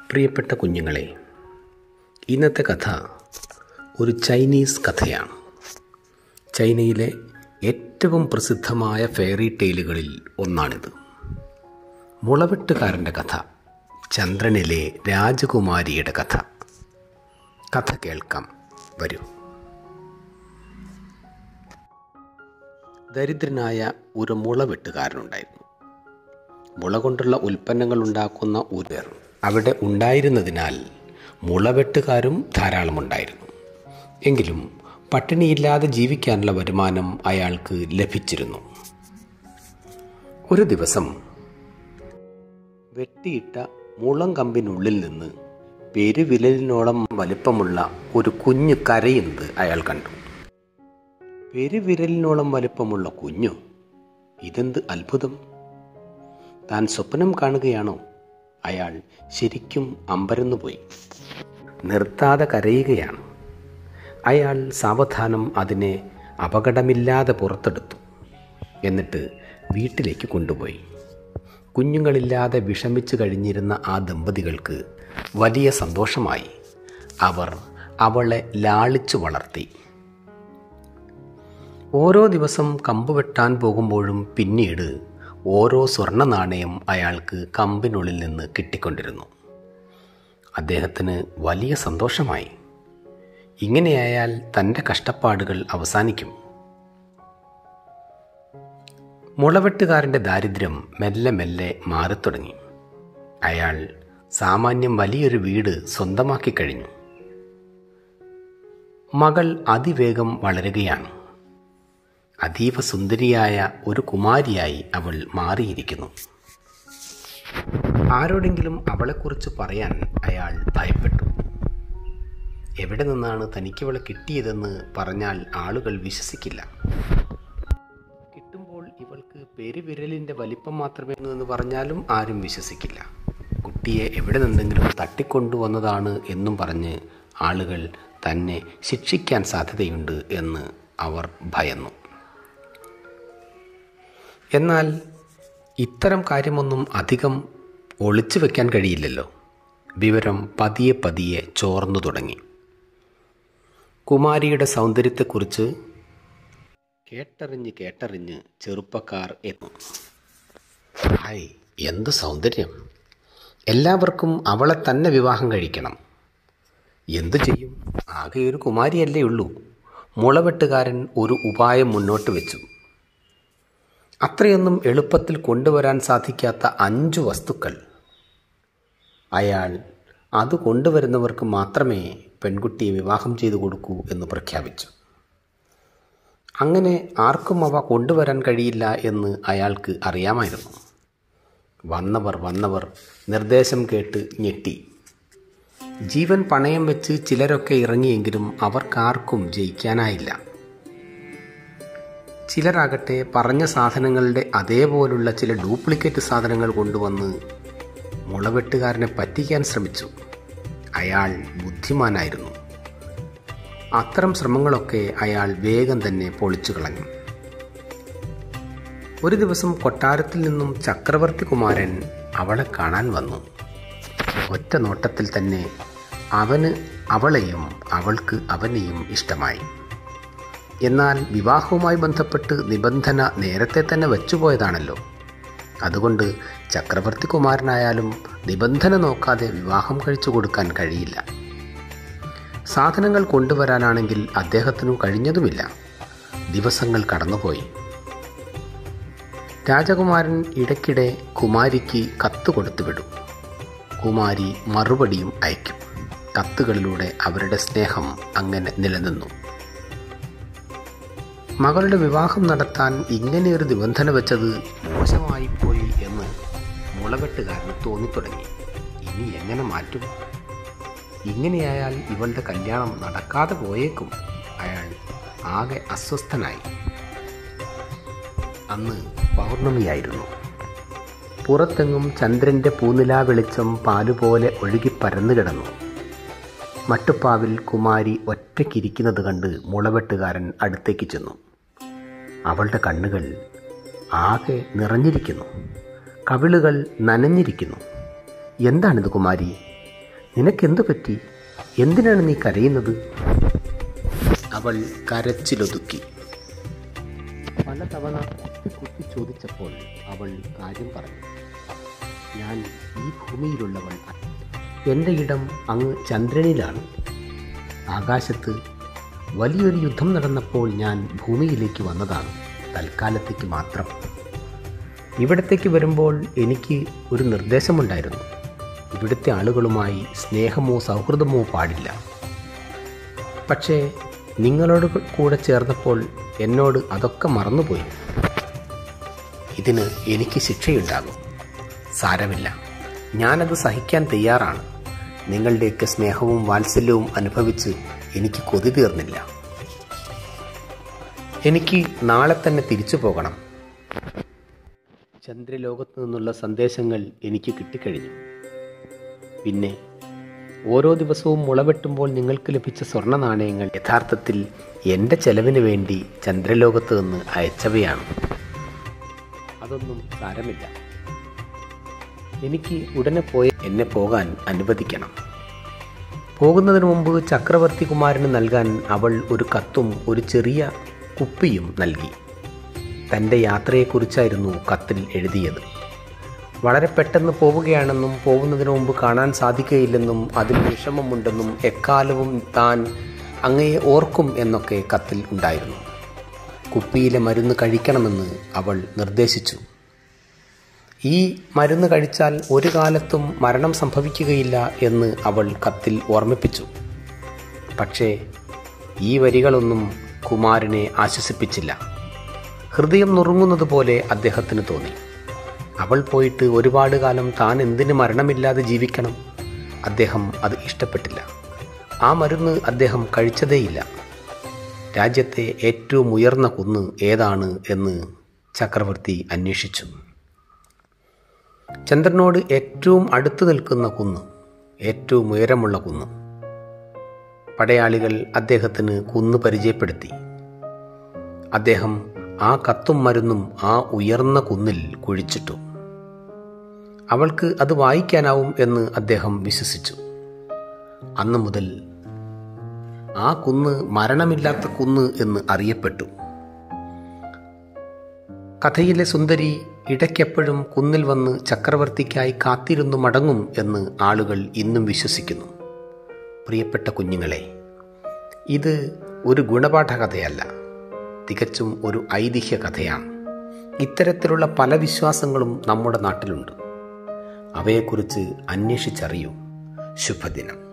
പ്രിയപ്പെട്ട കുഞ്ഞുങ്ങളെ ഇന്നത്തെ കഥ ഒരു ചൈനീസ് കഥയാണ് ചൈനയിലെ ഏറ്റവും പ്രസിദ്ധമായ ഫെയറി ടെയിലുകളിൽ ഒന്നാണിത് മുളവെട്ടുകാരൻ്റെ കഥ ചന്ദ്രനിലെ രാജകുമാരിയുടെ കഥ കഥ കേൾക്കാം വരൂ ദരിദ്രനായ ഒരു മുളവെട്ടുകാരനുണ്ടായിരുന്നു മുള കൊണ്ടുള്ള ഉൽപ്പന്നങ്ങൾ ഉണ്ടാക്കുന്ന ഒരു പേർ അവിടെ ഉണ്ടായിരുന്നതിനാൽ മുളവെട്ടുകാരും ധാരാളമുണ്ടായിരുന്നു എങ്കിലും പട്ടിണിയില്ലാതെ ജീവിക്കാനുള്ള വരുമാനം അയാൾക്ക് ലഭിച്ചിരുന്നു ഒരു ദിവസം വെട്ടിയിട്ട മുളം കമ്പിനുള്ളിൽ നിന്ന് പെരുവിരലിനോളം വലിപ്പമുള്ള ഒരു കുഞ്ഞു കരയുന്നത് അയാൾ കണ്ടു പെരുവിരലിനോളം വലിപ്പമുള്ള കുഞ്ഞു ഇതെന്ത് അത്ഭുതം താൻ സ്വപ്നം കാണുകയാണോ അയാൾ ശരിക്കും അമ്പരന്നുപോയി നിർത്താതെ കരയുകയാണ് അയാൾ സാവധാനം അതിനെ അപകടമില്ലാതെ പുറത്തെടുത്തു എന്നിട്ട് വീട്ടിലേക്ക് കൊണ്ടുപോയി കുഞ്ഞുങ്ങളില്ലാതെ വിഷമിച്ചു കഴിഞ്ഞിരുന്ന ആ ദമ്പതികൾക്ക് വലിയ സന്തോഷമായി അവർ അവളെ ലാളിച്ചു വളർത്തി ഓരോ ദിവസം കമ്പ് വെട്ടാൻ പോകുമ്പോഴും പിന്നീട് ഓരോ സ്വർണ്ണ നാണയം അയാൾക്ക് കമ്പിനുള്ളിൽ നിന്ന് കിട്ടിക്കൊണ്ടിരുന്നു അദ്ദേഹത്തിന് വലിയ സന്തോഷമായി ഇങ്ങനെയായാൽ തൻ്റെ കഷ്ടപ്പാടുകൾ അവസാനിക്കും മുളവെട്ടുകാരൻ്റെ ദാരിദ്ര്യം മെല്ലെ മെല്ലെ മാറിത്തുടങ്ങി അയാൾ സാമാന്യം വലിയൊരു വീട് സ്വന്തമാക്കി കഴിഞ്ഞു മകൾ അതിവേഗം വളരുകയാണ് അതീവ സുന്ദരിയായ ഒരു കുമാരിയായി അവൾ മാറിയിരിക്കുന്നു ആരോടെങ്കിലും അവളെക്കുറിച്ച് പറയാൻ അയാൾ ഭയപ്പെട്ടു എവിടെ നിന്നാണ് തനിക്കവളെ കിട്ടിയതെന്ന് പറഞ്ഞാൽ ആളുകൾ വിശ്വസിക്കില്ല കിട്ടുമ്പോൾ ഇവൾക്ക് പെരുവിരലിൻ്റെ വലിപ്പം മാത്രമേ ഉള്ളൂ എന്ന് പറഞ്ഞാലും ആരും വിശ്വസിക്കില്ല കുട്ടിയെ എവിടെ നിന്നെങ്കിലും തട്ടിക്കൊണ്ടുവന്നതാണ് എന്നും പറഞ്ഞ് ആളുകൾ തന്നെ ശിക്ഷിക്കാൻ സാധ്യതയുണ്ട് എന്ന് അവർ ഭയന്നു എന്നാൽ ഇത്തരം കാര്യമൊന്നും അധികം ഒളിച്ചു വെക്കാൻ കഴിയില്ലല്ലോ വിവരം പതിയെ പതിയെ ചോർന്നു തുടങ്ങി കുമാരിയുടെ സൗന്ദര്യത്തെക്കുറിച്ച് കേട്ടറിഞ്ഞ് കേട്ടറിഞ്ഞ് ചെറുപ്പക്കാർ എത്തും ഹായ് എന്ത് സൗന്ദര്യം എല്ലാവർക്കും അവളെ തന്നെ വിവാഹം കഴിക്കണം എന്തു ചെയ്യും ആകെ ഒരു കുമാരിയല്ലേ ഉള്ളൂ മുളവെട്ടുകാരൻ ഒരു ഉപായം മുന്നോട്ട് വെച്ചു അത്രയൊന്നും എളുപ്പത്തിൽ കൊണ്ടുവരാൻ സാധിക്കാത്ത അഞ്ചു വസ്തുക്കൾ അയാൾ അത് കൊണ്ടുവരുന്നവർക്ക് മാത്രമേ പെൺകുട്ടിയെ വിവാഹം ചെയ്തു കൊടുക്കൂ എന്ന് പ്രഖ്യാപിച്ചു അങ്ങനെ ആർക്കും അവ കൊണ്ടുവരാൻ കഴിയില്ല എന്ന് അയാൾക്ക് അറിയാമായിരുന്നു വന്നവർ വന്നവർ നിർദ്ദേശം കേട്ട് ഞെട്ടി ജീവൻ പണയം വെച്ച് ചിലരൊക്കെ ഇറങ്ങിയെങ്കിലും അവർക്കാർക്കും ജയിക്കാനായില്ല ചിലരാകട്ടെ പറഞ്ഞ സാധനങ്ങളുടെ അതേപോലുള്ള ചില ഡ്യൂപ്ലിക്കേറ്റ് സാധനങ്ങൾ കൊണ്ടുവന്ന് മുളവെട്ടുകാരനെ പറ്റിക്കാൻ ശ്രമിച്ചു അയാൾ ബുദ്ധിമാനായിരുന്നു അത്തരം ശ്രമങ്ങളൊക്കെ അയാൾ വേഗം തന്നെ പൊളിച്ചു കളഞ്ഞു ഒരു ദിവസം കൊട്ടാരത്തിൽ നിന്നും ചക്രവർത്തി കുമാരൻ അവളെ കാണാൻ വന്നു ഒറ്റ നോട്ടത്തിൽ തന്നെ അവന് അവളെയും അവൾക്ക് അവനെയും ഇഷ്ടമായി എന്നാൽ വിവാഹവുമായി ബന്ധപ്പെട്ട് നിബന്ധന നേരത്തെ തന്നെ വെച്ചുപോയതാണല്ലോ അതുകൊണ്ട് ചക്രവർത്തി കുമാരനായാലും നിബന്ധന നോക്കാതെ വിവാഹം കഴിച്ചു കൊടുക്കാൻ കഴിയില്ല സാധനങ്ങൾ കൊണ്ടുവരാനാണെങ്കിൽ അദ്ദേഹത്തിനു കഴിഞ്ഞതുമില്ല ദിവസങ്ങൾ കടന്നുപോയി രാജകുമാരൻ ഇടയ്ക്കിടെ കുമാരിക്ക് കത്ത് കൊടുത്തുവിടും കുമാരി മറുപടിയും അയക്കും കത്തുകളിലൂടെ അവരുടെ സ്നേഹം അങ്ങനെ നിലനിന്നു മകളുടെ വിവാഹം നടത്താൻ ഇങ്ങനെയൊരു നിബന്ധന വെച്ചത് മോശമായിപ്പോയി എന്ന് മുളവെട്ടുകാരന് തോന്നിത്തുടങ്ങി ഇനി എങ്ങനെ മാറ്റും ഇങ്ങനെയായാൽ ഇവളുടെ കല്യാണം നടക്കാതെ പോയേക്കും അയാൾ ആകെ അസ്വസ്ഥനായി അന്ന് പൗർണമിയായിരുന്നു പുറത്തെങ്ങും ചന്ദ്രൻ്റെ പൂനിലാ വെളിച്ചം പാലുപോലെ ഒഴുകി പരന്നു കിടന്നു മട്ടുപ്പാവിൽ കുമാരി ഒറ്റയ്ക്കിരിക്കുന്നത് കണ്ട് മുളവെട്ടുകാരൻ അടുത്തേക്ക് ചെന്നു അവളുടെ കണ്ണുകൾ ആകെ നിറഞ്ഞിരിക്കുന്നു കവിളുകൾ നനഞ്ഞിരിക്കുന്നു എന്താണിത് കുമാരി നിനക്കെന്തു പറ്റി എന്തിനാണ് നീ കരയുന്നത് അവൾ കരച്ചിലൊതുക്കി പലതവണ കുത്തി കുത്തി ചോദിച്ചപ്പോൾ അവൾ കാര്യം പറഞ്ഞു ഞാൻ ഈ ഭൂമിയിലുള്ളവൾ അല്ല. എൻ്റെ ഇടം അങ്ങ് ചന്ദ്രനിലാണ് ആകാശത്ത് വലിയൊരു യുദ്ധം നടന്നപ്പോൾ ഞാൻ ഭൂമിയിലേക്ക് വന്നതാണ് തൽക്കാലത്തേക്ക് മാത്രം ഇവിടത്തേക്ക് വരുമ്പോൾ എനിക്ക് ഒരു നിർദ്ദേശമുണ്ടായിരുന്നു ഇവിടുത്തെ ആളുകളുമായി സ്നേഹമോ സൗഹൃദമോ പാടില്ല പക്ഷേ നിങ്ങളോട് കൂടെ ചേർന്നപ്പോൾ എന്നോട് അതൊക്കെ മറന്നുപോയി ഇതിന് എനിക്ക് ശിക്ഷയുണ്ടാകും സാരമില്ല ഞാനത് സഹിക്കാൻ തയ്യാറാണ് നിങ്ങളുടെയൊക്കെ സ്നേഹവും വാത്സല്യവും അനുഭവിച്ച് എനിക്ക് കൊതി തീർന്നില്ല എനിക്ക് നാളെ തന്നെ തിരിച്ചു പോകണം ചന്ദ്രലോകത്ത് നിന്നുള്ള സന്ദേശങ്ങൾ എനിക്ക് കിട്ടിക്കഴിഞ്ഞു പിന്നെ ഓരോ ദിവസവും മുളവെട്ടുമ്പോൾ നിങ്ങൾക്ക് ലഭിച്ച സ്വർണ്ണ നാണയങ്ങൾ യഥാർത്ഥത്തിൽ എൻ്റെ ചെലവിന് വേണ്ടി ചന്ദ്രലോകത്ത് നിന്ന് അയച്ചവയാണ് അതൊന്നും സാരമില്ല എനിക്ക് ഉടനെ പോയി എന്നെ പോകാൻ അനുവദിക്കണം പോകുന്നതിന് മുമ്പ് ചക്രവർത്തി കുമാരന് നൽകാൻ അവൾ ഒരു കത്തും ഒരു ചെറിയ കുപ്പിയും നൽകി തൻ്റെ യാത്രയെക്കുറിച്ചായിരുന്നു കത്തിൽ എഴുതിയത് വളരെ പെട്ടെന്ന് പോവുകയാണെന്നും പോകുന്നതിന് മുമ്പ് കാണാൻ സാധിക്കുകയില്ലെന്നും അതിൽ വിഷമമുണ്ടെന്നും എക്കാലവും താൻ അങ്ങയെ ഓർക്കും എന്നൊക്കെ കത്തിൽ ഉണ്ടായിരുന്നു കുപ്പിയിലെ മരുന്ന് കഴിക്കണമെന്ന് അവൾ നിർദ്ദേശിച്ചു ഈ മരുന്ന് കഴിച്ചാൽ ഒരു കാലത്തും മരണം സംഭവിക്കുകയില്ല എന്ന് അവൾ കത്തിൽ ഓർമ്മിപ്പിച്ചു പക്ഷേ ഈ വരികളൊന്നും കുമാരനെ ആശ്വസിപ്പിച്ചില്ല ഹൃദയം നുറുങ്ങുന്നത് പോലെ അദ്ദേഹത്തിന് തോന്നി അവൾ പോയിട്ട് ഒരുപാട് കാലം താൻ എന്തിന് മരണമില്ലാതെ ജീവിക്കണം അദ്ദേഹം അത് ഇഷ്ടപ്പെട്ടില്ല ആ മരുന്ന് അദ്ദേഹം കഴിച്ചതേയില്ല രാജ്യത്തെ ഏറ്റവും ഉയർന്ന കുന്ന് ഏതാണ് എന്ന് ചക്രവർത്തി അന്വേഷിച്ചു ചന്ദ്രനോട് ഏറ്റവും അടുത്ത് നിൽക്കുന്ന കുന്ന് ഏറ്റവും ഉയരമുള്ള കുന്ന് പടയാളികൾ അദ്ദേഹത്തിന് കുന്ന് പരിചയപ്പെടുത്തി അദ്ദേഹം ആ കത്തും മരുന്നും ആ ഉയർന്ന കുന്നിൽ കുഴിച്ചിട്ടു അവൾക്ക് അത് വായിക്കാനാവും എന്ന് അദ്ദേഹം വിശ്വസിച്ചു അന്നു മുതൽ ആ കുന്ന് മരണമില്ലാത്ത കുന്ന് എന്ന് അറിയപ്പെട്ടു കഥയിലെ സുന്ദരി ഇടയ്ക്കെപ്പോഴും കുന്നിൽ വന്ന് ചക്രവർത്തിക്കായി കാത്തിരുന്നു മടങ്ങും എന്ന് ആളുകൾ ഇന്നും വിശ്വസിക്കുന്നു പ്രിയപ്പെട്ട കുഞ്ഞുങ്ങളെ ഇത് ഒരു ഗുണപാഠ കഥയല്ല തികച്ചും ഒരു ഐതിഹ്യ കഥയാണ് ഇത്തരത്തിലുള്ള പല വിശ്വാസങ്ങളും നമ്മുടെ നാട്ടിലുണ്ട് അവയെക്കുറിച്ച് അന്വേഷിച്ചറിയൂ ശുഭദിനം